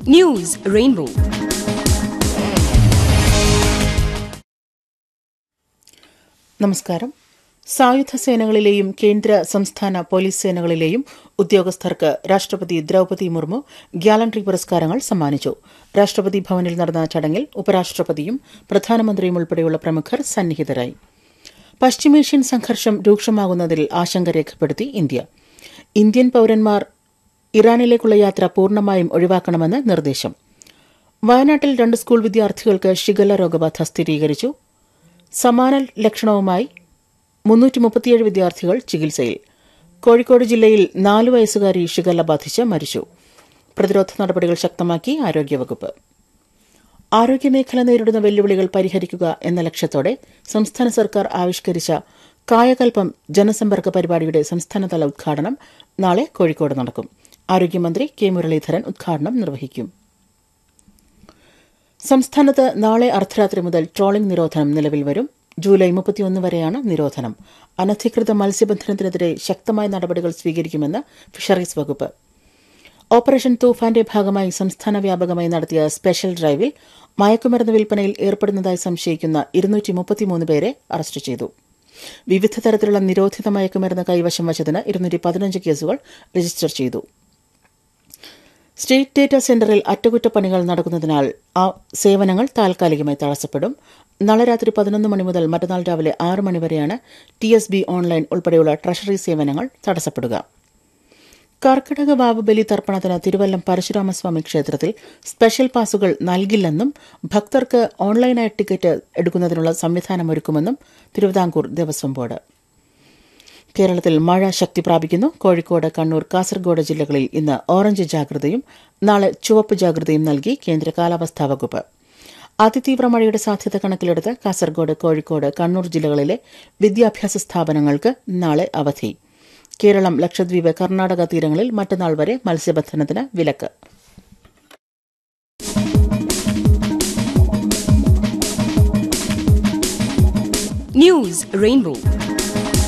News Rainbow. നമസ്കാരം സായുധ സേനകളിലെയും കേന്ദ്ര സംസ്ഥാന പോലീസ് സേനകളിലെയും ഉദ്യോഗസ്ഥർക്ക് രാഷ്ട്രപതി ദ്രൌപതി മുർമു ഗ്യാലൻട്രി പുരസ്കാരങ്ങൾ സമ്മാനിച്ചു രാഷ്ട്രപതി ഭവനിൽ നടന്ന ചടങ്ങിൽ ഉപരാഷ്ട്രപതിയും പ്രധാനമന്ത്രിയും ഉൾപ്പെടെയുള്ള പ്രമുഖർ സന്നിഹിതരായി പശ്ചിമേഷ്യൻ സംഘർഷം രൂക്ഷമാകുന്നതിൽ ആശങ്ക രേഖപ്പെടുത്തി ഇന്ത്യ ഇന്ത്യൻ പൌരന്മാർ ഇറാനിലേക്കുള്ള യാത്ര പൂർണ്ണമായും ഒഴിവാക്കണമെന്ന് നിർദ്ദേശം വയനാട്ടിൽ രണ്ട് സ്കൂൾ വിദ്യാർത്ഥികൾക്ക് ഷിഗല്ല രോഗബാധ സ്ഥിരീകരിച്ചു സമാന ലക്ഷണവുമായി മുന്നൂറ്റി മുപ്പത്തിയേഴ് വിദ്യാർത്ഥികൾ ചികിത്സയിൽ കോഴിക്കോട് ജില്ലയിൽ നാലു വയസ്സുകാരി ഷിഗല്ല ബാധിച്ച് മരിച്ചു പ്രതിരോധ നടപടികൾ ശക്തമാക്കി ആരോഗ്യവകുപ്പ് ആരോഗ്യമേഖല നേരിടുന്ന വെല്ലുവിളികൾ പരിഹരിക്കുക എന്ന ലക്ഷ്യത്തോടെ സംസ്ഥാന സർക്കാർ ആവിഷ്കരിച്ച കായകൽപ്പം ജനസമ്പർക്ക പരിപാടിയുടെ സംസ്ഥാനതല ഉദ്ഘാടനം നാളെ കോഴിക്കോട് നടക്കും ആരോഗ്യമന്ത്രി കെ മുരളീധരൻ ഉദ്ഘാടനം നിർവഹിക്കും സംസ്ഥാനത്ത് നാളെ അർദ്ധരാത്രി മുതൽ ട്രോളിംഗ് നിരോധനം നിലവിൽ വരും ജൂലൈ മുപ്പത്തിയൊന്ന് വരെയാണ് നിരോധനം അനധികൃത മത്സ്യബന്ധനത്തിനെതിരെ ശക്തമായ നടപടികൾ സ്വീകരിക്കുമെന്ന് ഫിഷറീസ് വകുപ്പ് ഓപ്പറേഷൻ തൂഫാന്റെ ഭാഗമായി സംസ്ഥാന വ്യാപകമായി നടത്തിയ സ്പെഷ്യൽ ഡ്രൈവിൽ മയക്കുമരുന്ന് വിൽപ്പനയിൽ ഏർപ്പെടുന്നതായി സംശയിക്കുന്ന ഇരുന്നൂറ്റി മുപ്പത്തിമൂന്ന് പേരെ അറസ്റ്റ് ചെയ്തു വിവിധ തരത്തിലുള്ള നിരോധിത മയക്കുമരുന്ന് കൈവശം വച്ചതിന് ഇരുന്നൂറ്റി പതിനഞ്ച് കേസുകൾ രജിസ്റ്റർ ചെയ്തു സ്റ്റേറ്റ് ഡേറ്റാ സെന്ററിൽ അറ്റകുറ്റപ്പണികൾ നടക്കുന്നതിനാൽ ആ സേവനങ്ങൾ താൽക്കാലികമായി തടസ്സപ്പെടും നാളെ രാത്രി പതിനൊന്ന് മണി മുതൽ മറ്റന്നാൾ രാവിലെ ആറ് മണിവരെയാണ് ടി എസ് ബി ഓൺലൈൻ ഉൾപ്പെടെയുള്ള ട്രഷറി സേവനങ്ങൾ തടസ്സപ്പെടുക കർക്കിടക വാവ് ബലി തർപ്പണത്തിന് തിരുവല്ലം പരശുരാമസ്വാമി ക്ഷേത്രത്തിൽ സ്പെഷ്യൽ പാസുകൾ നൽകില്ലെന്നും ഭക്തർക്ക് ഓൺലൈനായി ടിക്കറ്റ് എടുക്കുന്നതിനുള്ള സംവിധാനമൊരുക്കുമെന്നും തിരുവിതാംകൂർ ദേവസ്വം ബോർഡ് കേരളത്തിൽ മഴ ശക്തി പ്രാപിക്കുന്നു കോഴിക്കോട് കണ്ണൂർ കാസർഗോഡ് ജില്ലകളിൽ ഇന്ന് ഓറഞ്ച് ജാഗ്രതയും നാളെ ചുവപ്പ് ജാഗ്രതയും നൽകി കേന്ദ്ര കാലാവസ്ഥാ വകുപ്പ് അതിതീവ്ര മഴയുടെ സാധ്യത കണക്കിലെടുത്ത് കാസർഗോഡ് കോഴിക്കോട് കണ്ണൂർ ജില്ലകളിലെ വിദ്യാഭ്യാസ സ്ഥാപനങ്ങൾക്ക് നാളെ അവധി കേരളം ലക്ഷദ്വീപ് കർണാടക തീരങ്ങളിൽ മറ്റന്നാൾ വരെ മത്സ്യബന്ധനത്തിന് വിലക്ക് News Rainbow.